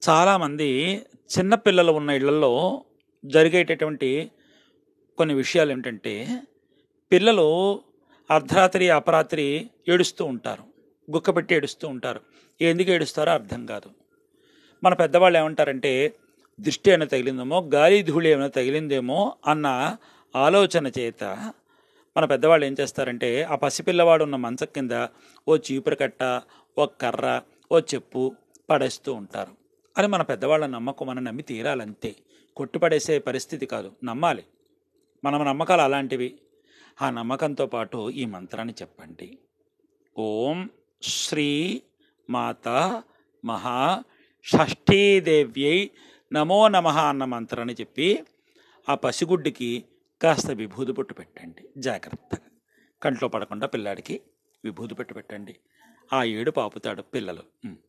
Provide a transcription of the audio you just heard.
చాలామంది చిన్నపిల్లలు ఉన్న ఇళ్లలో జరిగేటటువంటి కొన్ని విషయాలు ఏమిటంటే పిల్లలు అర్ధరాత్రి అపరాత్రి ఏడుస్తూ ఉంటారు గుక్కపెట్టి ఏడుస్తూ ఉంటారు ఎందుకు ఏడుస్తారో అర్థం కాదు మన పెద్దవాళ్ళు ఏమంటారంటే దృష్టి ఏమైనా తగిలిందేమో గాలి ధూళి ఏమైనా తగిలిందేమో అన్న ఆలోచన చేత మన పెద్దవాళ్ళు ఏం చేస్తారంటే ఆ పసిపిల్లవాడు ఉన్న మంచం కింద ఓ చీపురు కట్ట ఓ కర్ర ఓ చెప్పు పడేస్తూ ఉంటారు అని మన పెద్దవాళ్ళ నమ్మకం మనం నమ్మి తీరాలంతే కొట్టుపడేసే పరిస్థితి కాదు నమ్మాలి మన నమ్మకాలు అలాంటివి ఆ నమ్మకంతో పాటు ఈ మంత్రాన్ని చెప్పండి ఓం శ్రీ మాత మహా షష్ఠీదేవ్యై నమో నమ అన్న మంత్రాన్ని చెప్పి ఆ పసిగుడ్డికి కాస్త విభూది పొట్టు పెట్టండి జాగ్రత్తగా కంట్లో పడకుండా పిల్లాడికి విభూది పెట్టు పెట్టండి ఆ ఏడు పాపుతాడు పిల్లలు ఉం.